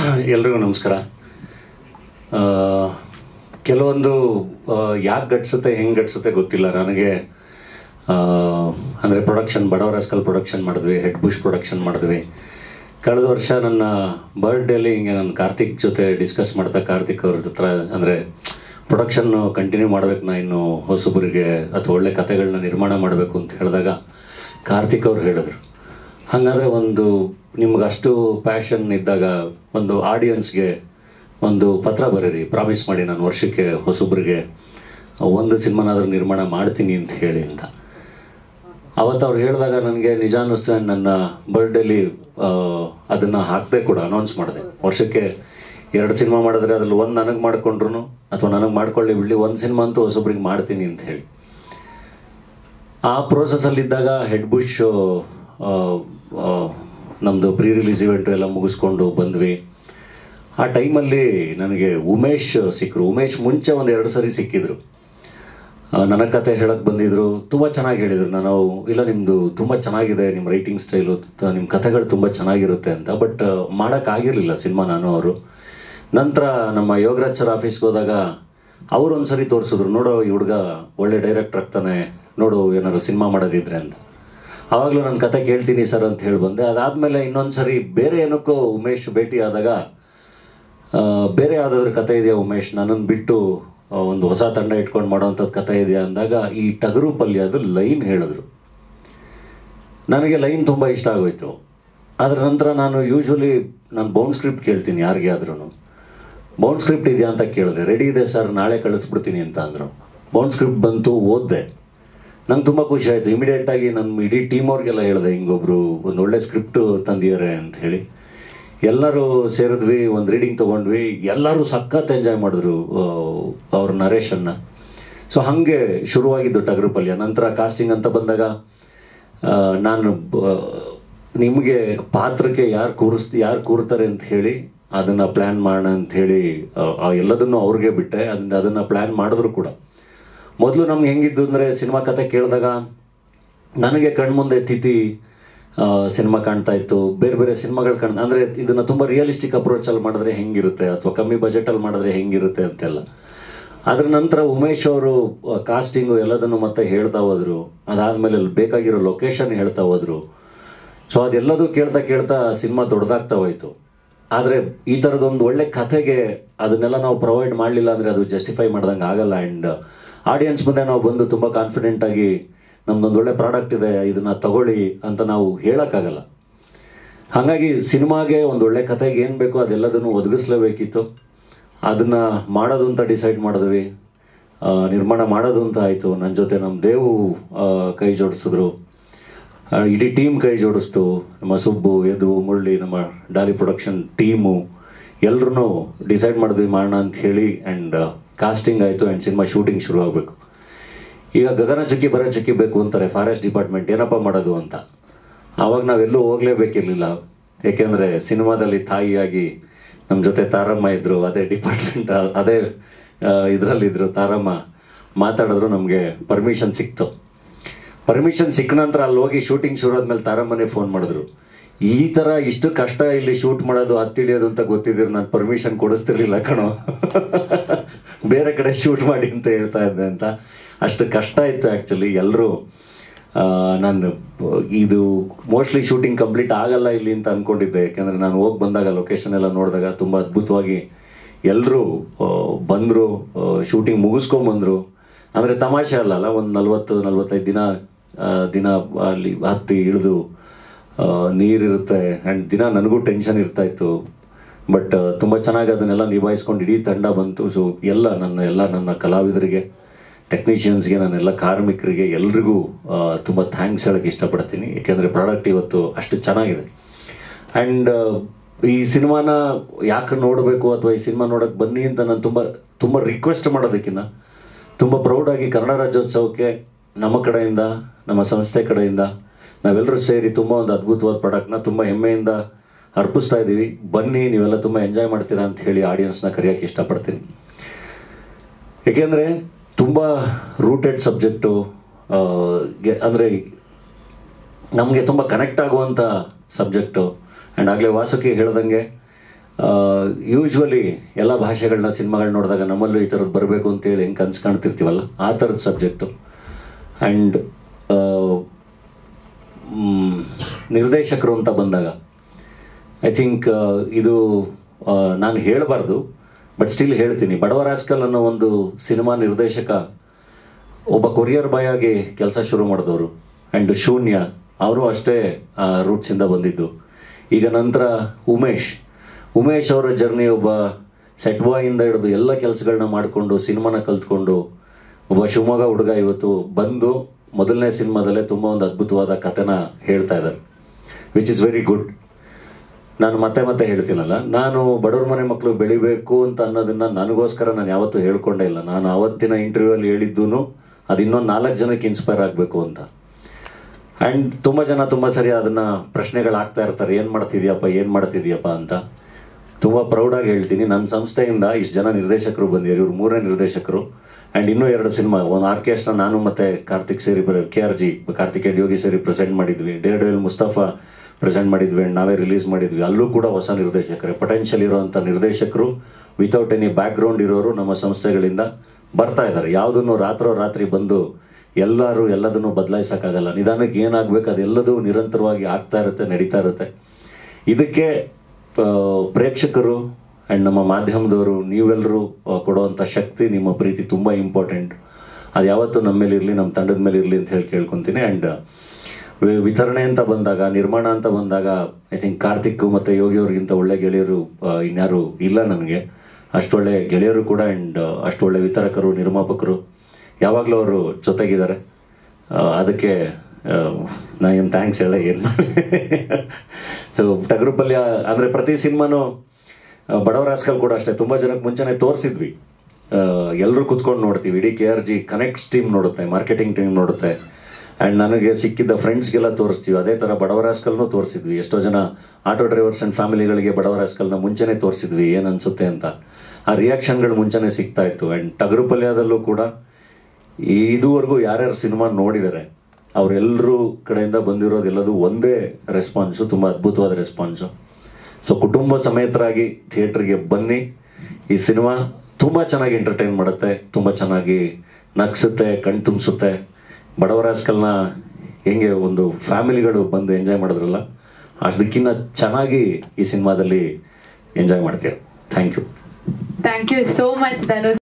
ಎಲ್ರಿಗೂ ನಮಸ್ಕಾರ ಆ, ಕೆಲವೊಂದು ಯಾಕೆ ಗಟ್ಸುತ್ತೆ ಹೆಂಗೆ ಗಟ್ಸುತ್ತೆ ಗೊತ್ತಿಲ್ಲ ನನಗೆ ಅಂದರೆ ಪ್ರೊಡಕ್ಷನ್ ಬಡವರ ರಸ್ಕಲ್ ಪ್ರೊಡಕ್ಷನ್ ಮಾಡಿದ್ವಿ ಹೆಡ್ ಬುಷ್ ಪ್ರೊಡಕ್ಷನ್ ಮಾಡಿದ್ವಿ ಕಳೆದ ವರ್ಷ ನನ್ನ ಬರ್ಡೇಲಿ ಹಿಂಗೆ ನಾನು ಕಾರ್ತಿಕ್ ಜೊತೆ ಡಿಸ್ಕಸ್ ಮಾಡ್ತಾ ಕಾರ್ತಿಕ್ ಅವ್ರ ಹತ್ರ ಅಂದರೆ ಪ್ರೊಡಕ್ಷನ್ ಕಂಟಿನ್ಯೂ ಮಾಡ್ಬೇಕು ನಾ ಇನ್ನು ಹೊಸಬರಿಗೆ ಅಥವಾ ಒಳ್ಳೆ ಕತೆಗಳನ್ನ ನಿರ್ಮಾಣ ಮಾಡಬೇಕು ಅಂತ ಹೇಳಿದಾಗ ಕಾರ್ತಿಕ್ ಅವ್ರು ಹೇಳಿದ್ರು ಹಾಗಾದರೆ ಒಂದು ನಿಮ್ಗೆ ಅಷ್ಟು ಪ್ಯಾಷನ್ ಇದ್ದಾಗ ಒಂದು ಆಡಿಯನ್ಸ್ಗೆ ಒಂದು ಪತ್ರ ಬರೀರಿ ಪ್ರಾಮಿಸ್ ಮಾಡಿ ನಾನು ವರ್ಷಕ್ಕೆ ಹೊಸೊಬ್ಬರಿಗೆ ಒಂದು ಸಿನಿಮಾನಾದರೂ ನಿರ್ಮಾಣ ಮಾಡ್ತೀನಿ ಅಂತ ಹೇಳಿ ಅಂತ ಅವತ್ತು ಅವ್ರು ಹೇಳಿದಾಗ ನನಗೆ ನಿಜ ಅನ್ನಿಸ್ತು and ನನ್ನ ಬರ್ಡೇಲಿ ಅದನ್ನು ಹಾಕದೆ ಕೂಡ ಅನೌನ್ಸ್ ಮಾಡಿದೆ ವರ್ಷಕ್ಕೆ ಎರಡು ಸಿನಿಮಾ ಮಾಡಿದ್ರೆ ಅದ್ರಲ್ಲಿ ಒಂದು ನನಗೆ ಮಾಡ್ಕೊಂಡ್ರು ಅಥವಾ ನನಗೆ ಮಾಡ್ಕೊಳ್ಳಿ ಬಿಡಲಿ ಒಂದು ಸಿನಿಮಾ ಅಂತೂ ಹೊಸೊಬ್ರಿಗೆ ಮಾಡ್ತೀನಿ ಅಂತ ಹೇಳಿ ಆ ಪ್ರೋಸೆಸ್ಸಲ್ಲಿದ್ದಾಗ ಹೆಡ್ ಬುಷ್ ನಮ್ಮದು ಪ್ರೀ ರಿಲೀಸ್ ಇವೆಂಟು ಎಲ್ಲ ಮುಗಿಸ್ಕೊಂಡು ಬಂದ್ವಿ ಆ ಟೈಮಲ್ಲಿ ನನಗೆ ಉಮೇಶ್ ಸಿಕ್ಕರು ಉಮೇಶ್ ಮುಂಚೆ ಒಂದು ಎರಡು ಸರಿ ಸಿಕ್ಕಿದ್ರು ಆ, ನನ್ನ ಕತೆ ಹೇಳಕ್ಕೆ ಬಂದಿದ್ರು ತುಂಬ ಚೆನ್ನಾಗಿ ಹೇಳಿದರು ನಾನು ಇಲ್ಲ ನಿಮ್ಮದು ತುಂಬ ಚೆನ್ನಾಗಿದೆ ನಿಮ್ಮ ರೈಟಿಂಗ್ ಸ್ಟೈಲು ನಿಮ್ಮ ಕಥೆಗಳು ತುಂಬ ಚೆನ್ನಾಗಿರುತ್ತೆ ಅಂತ ಬಟ್ ಮಾಡೋಕ್ಕಾಗಿರಲಿಲ್ಲ ಸಿನಿಮಾ ನಾನು ಅವರು ನಂತರ ನಮ್ಮ ಯೋಗರಾಜ್ ಸರ್ ಆಫೀಸ್ಗೆ ಹೋದಾಗ ಅವ್ರು ಒಂದ್ಸರಿ ತೋರಿಸಿದ್ರು ನೋಡೋ ಈ ಹುಡುಗ ಒಳ್ಳೆ ಡೈರೆಕ್ಟರ್ ಆಗ್ತಾನೆ ನೋಡು ಏನಾದ್ರು ಸಿನಿಮಾ ಮಾಡೋದಿದ್ರೆ ಅಂತ ಆವಾಗಲೂ ನನ್ನ ಕತೆ ಕೇಳ್ತೀನಿ ಸರ್ ಅಂತ ಹೇಳಿ ಬಂದೆ ಅದಾದಮೇಲೆ ಇನ್ನೊಂದು ಸರಿ ಬೇರೆ ಏನಕ್ಕೋ ಉಮೇಶ್ ಭೇಟಿ ಆದಾಗ ಆ, ಬೇರೆ ಯಾವುದಾದ್ರೂ ಕತೆ ಇದೆಯಾ ಉಮೇಶ್ ನನ್ನನ್ನು ಬಿಟ್ಟು ಆ, ಒಂದು ಹೊಸ ತಂಡ ಇಟ್ಕೊಂಡು ಮಾಡೋವಂಥದ್ದು ಕತೆ ಇದೆಯಾ ಅಂದಾಗ ಈ ಟಗರು ಪಲ್ಯ ಅದು ಲೈನ್ ಹೇಳಿದ್ರು ನನಗೆ ಲೈನ್ ತುಂಬ ಇಷ್ಟ ಆಗೋಯ್ತು ಅದರ ನಂತರ ನಾನು ಯೂಶ್ವಲಿ ನಾನು ಬೌಂಡ್ ಸ್ಕ್ರಿಪ್ಟ್ ಕೇಳ್ತೀನಿ ಯಾರಿಗೆ ಆದ್ರೂ ಬೌಂಡ್ ಸ್ಕ್ರಿಪ್ಟ್ ಇದೆಯಾ ಅಂತ ಕೇಳಿದೆ ರೆಡಿ ಇದೆ ಸರ್ ನಾಳೆ ಕಳಿಸ್ಬಿಡ್ತೀನಿ ಅಂತ ಅಂದರು ಬೌಂಡ್ ಸ್ಕ್ರಿಪ್ಟ್ ಬಂತು ಓದಿದೆ ನಂಗೆ ತುಂಬ ಖುಷಿ ಆಯಿತು ಇಮಿಡಿಯೇಟಾಗಿ ನಮ್ಮ ಇಡೀ ಟೀಮ್ ಅವ್ರಿಗೆಲ್ಲ ಹೇಳಿದೆ ಹಿಂಗೊಬ್ರು ಒಂದು ಒಳ್ಳೆ ಸ್ಕ್ರಿಪ್ಟು ತಂದಿದ್ದಾರೆ ಅಂತ ಹೇಳಿ ಎಲ್ಲರೂ ಸೇರಿದ್ವಿ ಒಂದು ರೀಡಿಂಗ್ ತೊಗೊಂಡ್ವಿ ಎಲ್ಲರೂ ಸಖತ್ ಎಂಜಾಯ್ ಮಾಡಿದ್ರು ಆ, ಅವ್ರ ನರೇಶನ್ನ ಸೊ ಹಾಗೆ ಶುರುವಾಗಿದ್ದು ಟಗರು ಪಲ್ಯ ನಂತರ ಕಾಸ್ಟಿಂಗ್ ಅಂತ ಬಂದಾಗ ಆ, ನಾನು ಬ- ನಿಮಗೆ ಪಾತ್ರಕ್ಕೆ ಯಾರು ಕೂರಿಸ್ ಯಾರು ಕೂರ್ತಾರೆ ಅಂತ ಹೇಳಿ ಅದನ್ನು ಪ್ಲ್ಯಾನ್ ಮಾಡೋಣ ಅಂತ ಹೇಳಿ ಆ, ಆ ಎಲ್ಲದನ್ನು ಅವ್ರಿಗೆ ಬಿಟ್ಟೆ ಅದನ್ನ ಅದನ್ನು ಪ್ಲ್ಯಾನ್ ಮಾಡಿದ್ರು ಕೂಡ ಮೊದಲು ನಮ್ಗೆ ಹೆಂಗಿದ್ದು ಅಂದರೆ ಸಿನಿಮಾ ಕತೆ ಕೇಳಿದಾಗ ನನಗೆ ಕಣ್ಮುಂದೆ ತಿಥಿ ಸಿನಿಮಾ ಕಾಣ್ತಾ ಇತ್ತು ಬೇರೆ ಬೇರೆ ಸಿನಿಮಾಗಳು ಕಾಣ್ ಅಂದರೆ ಇದನ್ನು ತುಂಬ ರಿಯಲಿಸ್ಟಿಕ್ ಅಪ್ರೋಚಲ್ಲಿ ಮಾಡಿದ್ರೆ ಹೆಂಗಿರುತ್ತೆ ಅಥವಾ ಕಮ್ಮಿ ಬಜೆಟಲ್ಲಿ ಮಾಡಿದ್ರೆ ಹೆಂಗಿರುತ್ತೆ ಅಂತೆಲ್ಲ ಅದ್ರ ನಂತರ ಉಮೇಶ್ ಅವರು ಕಾಸ್ಟಿಂಗು ಎಲ್ಲದನ್ನು ಮತ್ತೆ ಹೇಳ್ತಾ ಹೋದ್ರು ಅದಾದಮೇಲೆ ಬೇಕಾಗಿರೋ ಲೊಕೇಶನ್ ಹೇಳ್ತಾ ಹೋದ್ರು ಸೊ ಅದೆಲ್ಲದೂ ಕೇಳ್ತಾ ಕೇಳ್ತಾ ಸಿನಿಮಾ ದೊಡ್ಡದಾಗ್ತಾ ಹೋಯ್ತು ಆದರೆ ಈ ಥರದೊಂದು ಒಳ್ಳೆ ಕಥೆಗೆ ಅದನ್ನೆಲ್ಲ ನಾವು ಪ್ರೊವೈಡ್ ಮಾಡಲಿಲ್ಲ ಅಂದರೆ ಅದು ಜಸ್ಟಿಫೈ ಮಾಡ್ದಂಗೆ ಆಗಲ್ಲ ಆ್ಯಂಡ್ ಆಡಿಯನ್ಸ್ ಮುಂದೆ ನಾವು ಬಂದು ತುಂಬ ಕಾನ್ಫಿಡೆಂಟಾಗಿ ನಮ್ದೊಂದು ಒಳ್ಳೆ ಪ್ರಾಡಕ್ಟ್ ಇದೆ ಇದನ್ನು ತಗೊಳ್ಳಿ ಅಂತ ನಾವು ಹೇಳೋಕ್ಕಾಗಲ್ಲ ಹಾಗಾಗಿ ಸಿನಿಮಾಗೆ ಒಂದು ಒಳ್ಳೆ ಕಥೆಗೆ ಏನು ಬೇಕೋ ಅದೆಲ್ಲದನ್ನು ಒದಗಿಸ್ಲೇಬೇಕಿತ್ತು ಅದನ್ನು ಮಾಡೋದು ಅಂತ ಡಿಸೈಡ್ ಮಾಡಿದ್ವಿ ಆ, ನಿರ್ಮಾಣ ಮಾಡೋದು ಅಂತ ಆಯಿತು ನನ್ನ ಜೊತೆ ನಮ್ಮ ದೇವು ಆ, ಕೈ ಜೋಡಿಸಿದ್ರು ಆ, ಇಡೀ ಟೀಮ್ ಕೈ ಜೋಡಿಸ್ತು ನಮ್ಮ ಸುಬ್ಬು ಯದು ಮುರಳಿ ನಮ್ಮ ಡಾಲಿ ಪ್ರೊಡಕ್ಷನ್ ಟೀಮು ಎಲ್ಲರೂ ಡಿಸೈಡ್ ಮಾಡಿದ್ವಿ ಮಾಡೋಣ ಅಂತ ಹೇಳಿ ಆ್ಯಂಡ್ ಕಾಸ್ಟಿಂಗ್ ಆಯಿತು ಆ್ಯಂಡ್ ಸಿನಿಮಾ ಶೂಟಿಂಗ್ ಶುರು ಆಗಬೇಕು ಈಗ ಗಗನ ಚುಕ್ಕಿ ಬರೋ ಚುಕ್ಕಿ ಬೇಕು ಅಂತಾರೆ ಫಾರೆಸ್ಟ್ ಡಿಪಾರ್ಟ್ಮೆಂಟ್ ಏನಪ್ಪ ಮಾಡೋದು ಅಂತ ಆವಾಗ ನಾವೆಲ್ಲೂ ಹೋಗಲೇಬೇಕಿರಲಿಲ್ಲ ಏಕೆಂದರೆ ಸಿನಿಮಾದಲ್ಲಿ ತಾಯಿಯಾಗಿ ನಮ್ಮ ಜೊತೆ ತಾರಮ್ಮ ಇದ್ದರು ಅದೇ ಡಿಪಾರ್ಟ್ಮೆಂಟ್ ಅದೇ ಇದರಲ್ಲಿದ್ದರು ತಾರಮ್ಮ ಮಾತಾಡಿದ್ರು ನಮಗೆ ಪರ್ಮಿಷನ್ ಸಿಕ್ತು ಪರ್ಮಿಷನ್ ಸಿಕ್ಕ ನಂತರ ಅಲ್ಲಿ ಹೋಗಿ ಶೂಟಿಂಗ್ ಶುರು ಆದ್ಮೇಲೆ ತಾರಮ್ಮನೆ ಫೋನ್ ಮಾಡಿದ್ರು ಈ ಥರ ಇಷ್ಟು ಕಷ್ಟ ಇಲ್ಲಿ ಶೂಟ್ ಮಾಡೋದು ಹತ್ತಿಳಿಯೋದು ಅಂತ ಗೊತ್ತಿದ್ರು ನಾನು ಪರ್ಮಿಷನ್ ಕೊಡಿಸ್ತಿರ್ಲಿಲ್ಲ ಕಣೋ ಬೇರೆ ಕಡೆ ಶೂಟ್ ಮಾಡಿ ಅಂತ ಹೇಳ್ತಾ ಇದ್ದೆ ಅಂತ ಅಷ್ಟು ಕಷ್ಟ ಇತ್ತು ಆ್ಯಕ್ಚುಲಿ ಎಲ್ಲರೂ ನಾನು ಇದು ಮೋಸ್ಟ್ಲಿ ಶೂಟಿಂಗ್ ಕಂಪ್ಲೀಟ್ ಆಗಲ್ಲ ಇಲ್ಲಿ ಅಂತ ಅಂದ್ಕೊಂಡಿದ್ದೆ ಯಾಕೆಂದರೆ ನಾನು ಹೋಗಿ ಬಂದಾಗ ಲೊಕೇಶನ್ ಎಲ್ಲ ನೋಡಿದಾಗ ತುಂಬ ಅದ್ಭುತವಾಗಿ ಎಲ್ಲರೂ ಬಂದರು ಶೂಟಿಂಗ್ ಮುಗಿಸ್ಕೊಂಬಂದರು ಅಂದರೆ ತಮಾಷೆ ಅಲ್ಲ ಅಲ್ಲ ಒಂದು ನಲ್ವತ್ತು ನಲ್ವತ್ತೈದು ದಿನ ಆ, ದಿನ ಅಲ್ಲಿ ಹತ್ತಿ ಇಳಿದು ನೀರಿರುತ್ತೆ ಆ್ಯಂಡ್ ದಿನ ನನಗೂ ಟೆನ್ಷನ್ ಇರ್ತಾ ಇತ್ತು ಬಟ್ ತುಂಬ ಚೆನ್ನಾಗಿ ಅದನ್ನೆಲ್ಲ ನಿಭಾಯಿಸ್ಕೊಂಡು ಇಡೀ ತಂಡ ಬಂತು ಸೊ ಎಲ್ಲ ನನ್ನ ಎಲ್ಲ ನನ್ನ ಕಲಾವಿದರಿಗೆ ಟೆಕ್ನಿಷಿಯನ್ಸ್ಗೆ ನನ್ನೆಲ್ಲ ಕಾರ್ಮಿಕರಿಗೆ ಎಲ್ರಿಗೂ ತುಂಬ ಥ್ಯಾಂಕ್ಸ್ ಹೇಳೋಕ್ಕೆ ಇಷ್ಟಪಡ್ತೀನಿ ಏಕೆಂದರೆ ಪ್ರಾಡಕ್ಟ್ ಇವತ್ತು ಅಷ್ಟು ಚೆನ್ನಾಗಿದೆ ಆ್ಯಂಡ್ ಈ ಸಿನಿಮಾನ ಯಾಕೆ ನೋಡಬೇಕು ಅಥವಾ ಈ ಸಿನಿಮಾ ನೋಡೋಕ್ಕೆ ಬನ್ನಿ ಅಂತ ನಾನು ತುಂಬ ತುಂಬ ರಿಕ್ವೆಸ್ಟ್ ಮಾಡೋದಕ್ಕಿಂತ ತುಂಬ ಪ್ರೌಡಾಗಿ ಕನ್ನಡ ರಾಜ್ಯೋತ್ಸವಕ್ಕೆ ನಮ್ಮ ಕಡೆಯಿಂದ ನಮ್ಮ ಸಂಸ್ಥೆ ಕಡೆಯಿಂದ ನಾವೆಲ್ಲರೂ ಸೇರಿ ತುಂಬ ಒಂದು ಅದ್ಭುತವಾದ ಪ್ರಾಡಕ್ಟ್ನ ತುಂಬ ಹೆಮ್ಮೆಯಿಂದ ಅರ್ಪಿಸ್ತಾ ಇದ್ದೀವಿ ಬನ್ನಿ ನೀವೆಲ್ಲ ತುಂಬ ಎಂಜಾಯ್ ಮಾಡ್ತೀರಾ ಅಂತ ಹೇಳಿ ಆಡಿಯನ್ಸ್ನ ಕರೆಯೋಕ್ಕೆ ಇಷ್ಟಪಡ್ತೀನಿ ಏಕೆಂದರೆ ತುಂಬ ರೂಟೆಡ್ ಸಬ್ಜೆಕ್ಟು ಅಂದರೆ ನಮಗೆ ತುಂಬ ಕನೆಕ್ಟ್ ಆಗುವಂಥ ಸಬ್ಜೆಕ್ಟು ಆ್ಯಂಡ್ ಆಗಲೇ ವಾಸುಕಿ ಹೇಳ್ದಂಗೆ ಯೂಶ್ವಲಿ ಎಲ್ಲ ಭಾಷೆಗಳನ್ನ ಸಿನಿಮಾಗಳು ನೋಡಿದಾಗ ನಮ್ಮಲ್ಲೂ ಈ ಥರದ್ದು ಬರಬೇಕು ಅಂತೇಳಿ ಹೆಂಗೆ ಕನ್ಸು ಕಾಣ್ತಿರ್ತೀವಲ್ಲ ಆ ಥರದ ಸಬ್ಜೆಕ್ಟು ಆ್ಯಂಡ್ ನಿರ್ದೇಶಕರು ಅಂತ ಬಂದಾಗ ಐ ಥಿಂಕ್ ಇದು ನಾನು ಹೇಳಬಾರ್ದು ಬಟ್ ಸ್ಟಿಲ್ ಹೇಳ್ತೀನಿ ಬಡವ ರಾಸ್ಕಲ್ ಅನ್ನೋ ಒಂದು ಸಿನಿಮಾ ನಿರ್ದೇಶಕ ಒಬ್ಬ ಕೊರಿಯರ್ ಬಾಯ್ ಆಗಿ ಕೆಲಸ ಶುರು ಮಾಡಿದವರು ಆ್ಯಂಡ್ ಶೂನ್ಯ ಅವರು ಅಷ್ಟೇ ರೂಟ್ಸಿಂದ ಬಂದಿದ್ದು ಈಗ ನಂತರ ಉಮೇಶ್ ಉಮೇಶ್ ಅವರ ಜರ್ನಿ ಒಬ್ಬ ಸೆಟ್ ಬಾಯಿಂದ ಹಿಡಿದು ಎಲ್ಲ ಕೆಲಸಗಳನ್ನ ಮಾಡಿಕೊಂಡು ಸಿನಿಮಾನ ಕಲ್ತ್ಕೊಂಡು ಒಬ್ಬ ಶಿವಮೊಗ್ಗ ಹುಡುಗ ಇವತ್ತು ಬಂದು ಮೊದಲನೇ ಸಿನಿಮಾದಲ್ಲೇ ತುಂಬ ಒಂದು ಅದ್ಭುತವಾದ ಕಥೆನ ಹೇಳ್ತಾ ಇದ್ದಾರೆ ವಿಚ್ ಇಸ್ ವೆರಿ ಗುಡ್ ನಾನು ಮತ್ತೆ ಮತ್ತೆ ಹೇಳ್ತೀನಲ್ಲ ನಾನು ಬಡವ್ರ ಮನೆ ಮಕ್ಕಳು ಬೆಳಿಬೇಕು ಅಂತ ಅನ್ನೋದನ್ನ ನನಗೋಸ್ಕರ ನಾನು ಯಾವತ್ತೂ ಹೇಳ್ಕೊಂಡೇ ಇಲ್ಲ ನಾನು ಆವತ್ತಿನ ಇಂಟರ್ವ್ಯೂ ಅಲ್ಲಿ ಹೇಳಿದ್ದೂ ಅದು ಇನ್ನೊಂದು ನಾಲ್ಕು ಜನಕ್ಕೆ ಇನ್ಸ್ಪೈರ್ ಆಗಬೇಕು ಅಂತ ಆ್ಯಂಡ್ ತುಂಬ ಜನ ತುಂಬ ಸರಿ ಅದನ್ನ ಪ್ರಶ್ನೆಗಳಾಗ್ತಾ ಇರ್ತಾರೆ ಏನು ಮಾಡ್ತಿದ್ಯಪ್ಪ ಏನು ಮಾಡ್ತಿದ್ಯಪ್ಪ ಅಂತ ತುಂಬ ಪ್ರೌಡಾಗಿ ಹೇಳ್ತೀನಿ ನನ್ನ ಸಂಸ್ಥೆಯಿಂದ ಇಷ್ಟು ಜನ ನಿರ್ದೇಶಕರು ಬಂದಿದ್ದಾರೆ ಇವ್ರು ಮೂರನೇ ನಿರ್ದೇಶಕರು ಆ್ಯಂಡ್ ಇನ್ನೂ ಎರಡು ಸಿನಿಮಾ ಒಂದು ಆರ್ಕೆಸ್ಟ್ರಾ ನಾನು ಮತ್ತೆ ಕಾರ್ತಿಕ್ ಸೇರಿ K R G Karthikeyan Yogi ಸೇರಿ ಪ್ರೆಸೆಂಟ್ ಮಾಡಿದ್ವಿ ಡೇರ್ ಡೇಲ್ ಮುಸ್ತಫಾ ಪ್ರೆಸೆಂಟ್ ಮಾಡಿದ್ವಿ and ನಾವೇ ರಿಲೀಸ್ ಮಾಡಿದ್ವಿ ಅಲ್ಲೂ ಕೂಡ ಹೊಸ ನಿರ್ದೇಶಕರೇ ಪೊಟೆನ್ಷಿಯಲ್ ಇರುವಂಥ ನಿರ್ದೇಶಕರು ವಿತೌಟ್ ಎನಿ ಬ್ಯಾಕ್ಗ್ರೌಂಡ್ ಇರೋರು ನಮ್ಮ ಸಂಸ್ಥೆಗಳಿಂದ ಬರ್ತಾ ಇದ್ದಾರೆ ಯಾವುದನ್ನು ರಾತ್ರೋ ರಾತ್ರಿ ಬಂದು ಎಲ್ಲರೂ ಎಲ್ಲದನ್ನು ಬದಲಾಯಿಸೋಕ್ಕಾಗಲ್ಲ ನಿಧಾನಕ್ಕೆ ಏನಾಗಬೇಕು ಅದೆಲ್ಲದೂ ನಿರಂತರವಾಗಿ ಆಗ್ತಾ ಇರುತ್ತೆ ನಡೀತಾ ಇರುತ್ತೆ ಇದಕ್ಕೆ ಆ, ಪ್ರೇಕ್ಷಕರು ಆ್ಯಂಡ್ ನಮ್ಮ ಮಾಧ್ಯಮದವರು ನೀವೆಲ್ಲರೂ ಆ, ಕೊಡುವಂಥ ಶಕ್ತಿ ನಿಮ್ಮ ಪ್ರೀತಿ ತುಂಬ ಇಂಪಾರ್ಟೆಂಟ್ ಅದು ಯಾವತ್ತೂ ನಮ್ಮ ಮೇಲೆ ಇರಲಿ ನಮ್ಮ ತಂಡದ ಮೇಲೆ ಇರಲಿ ಅಂತ ಹೇಳಿ ಕೇಳ್ಕೊತೀನಿ ಆ್ಯಂಡ್ ವಿತರಣೆ ಅಂತ ಬಂದಾಗ ನಿರ್ಮಾಣ ಅಂತ ಬಂದಾಗ ಐ ಥಿಂಕ್ ಕಾರ್ತಿಕ್ ಮತ್ತು ಯೋಗಿ ಅವ್ರಿಗಿಂತ ಒಳ್ಳೆ ಗೆಳೆಯರು ಆ, ಇನ್ಯಾರು ಇಲ್ಲ ನನಗೆ ಅಷ್ಟೊಳ್ಳೆ ಗೆಳೆಯರು ಕೂಡ ಆ್ಯಂಡ್ ಅಷ್ಟೊಳ್ಳೆ ವಿತರಕರು ನಿರ್ಮಾಪಕರು ಯಾವಾಗಲೂ ಅವರು ಜೊತೆಗಿದ್ದಾರೆ ಆ, ಅದಕ್ಕೆ ನಾ ಏನು ಥ್ಯಾಂಕ್ಸ್ ಹೇಳ ಏನು ಸೊ ಟಗರು ಪಲ್ಯ ಅಂದರೆ ಪ್ರತಿ ಸಿನಿಮಾನು ಬಡವರ ಹಾಸ್ಕಲ್ ಕೂಡ ಅಷ್ಟೇ ತುಂಬ ಜನಕ್ಕೆ ಮುಂಚೆನೆ ತೋರಿಸಿದ್ವಿ ಎಲ್ಲರೂ ಕುತ್ಕೊಂಡು ನೋಡ್ತೀವಿ ಇಡೀ K R G connects team ನೋಡುತ್ತೆ ಮಾರ್ಕೆಟಿಂಗ್ ಟೀಮ್ ನೋಡುತ್ತೆ ಆ್ಯಂಡ್ ನನಗೆ ಸಿಕ್ಕಿದ್ದ ಫ್ರೆಂಡ್ಸ್ಗೆಲ್ಲ ತೋರಿಸ್ತೀವಿ ಅದೇ ಥರ ಬಡವರ ಹಾಸ್ಕಲ್ನೂ ತೋರಿಸಿದ್ವಿ ಎಷ್ಟೋ ಜನ ಆಟೋ ಡ್ರೈವರ್ಸ್ ಆ್ಯಂಡ್ ಫ್ಯಾಮಿಲಿಗಳಿಗೆ ಬಡವರ ಹಾಸ್ಕಲ್ನ ಮುಂಚೆನೇ ತೋರಿಸಿದ್ವಿ ಏನು ಅನ್ಸುತ್ತೆ ಅಂತ ಆ ರಿಯಾಕ್ಷನ್ಗಳು ಮುಂಚೆನೇ ಸಿಗ್ತಾ ಇತ್ತು ಆ್ಯಂಡ್ ಟಗರು ಪಲ್ಯದಲ್ಲೂ ಕೂಡ ಇದುವರೆಗೂ ಯಾರ್ಯಾರು ಸಿನಿಮಾ ನೋಡಿದ್ದಾರೆ ಅವರೆಲ್ಲರೂ ಕಡೆಯಿಂದ ಬಂದಿರೋದೆಲ್ಲದು ಒಂದೇ ರೆಸ್ಪಾನ್ಸು ತುಂಬ ಅದ್ಭುತವಾದ ರೆಸ್ಪಾನ್ಸು ಸೊ ಕುಟುಂಬ ಸಮೇತರಾಗಿ ಥಿಯೇಟ್ರಿಗೆ ಬನ್ನಿ ಈ ಸಿನಿಮಾ ತುಂಬ ಚೆನ್ನಾಗಿ ಎಂಟರ್ಟೈನ್ ಮಾಡುತ್ತೆ ತುಂಬ ಚೆನ್ನಾಗಿ ನಗ್ಸುತ್ತೆ ಕಣ್ ತುಂಬಿಸುತ್ತೆ ಬಡವರ ಹಾಸ್ಕಲ್ನ ಹೆಂಗೆ ಒಂದು ಫ್ಯಾಮಿಲಿಗಳು ಬಂದು ಎಂಜಾಯ್ ಮಾಡಿದ್ರಲ್ಲ ಅದಕ್ಕಿಂತ ಚೆನ್ನಾಗಿ ಈ ಸಿನಿಮಾದಲ್ಲಿ ಎಂಜಾಯ್ ಮಾಡ್ತೀರ thank you thank you so much Dhanu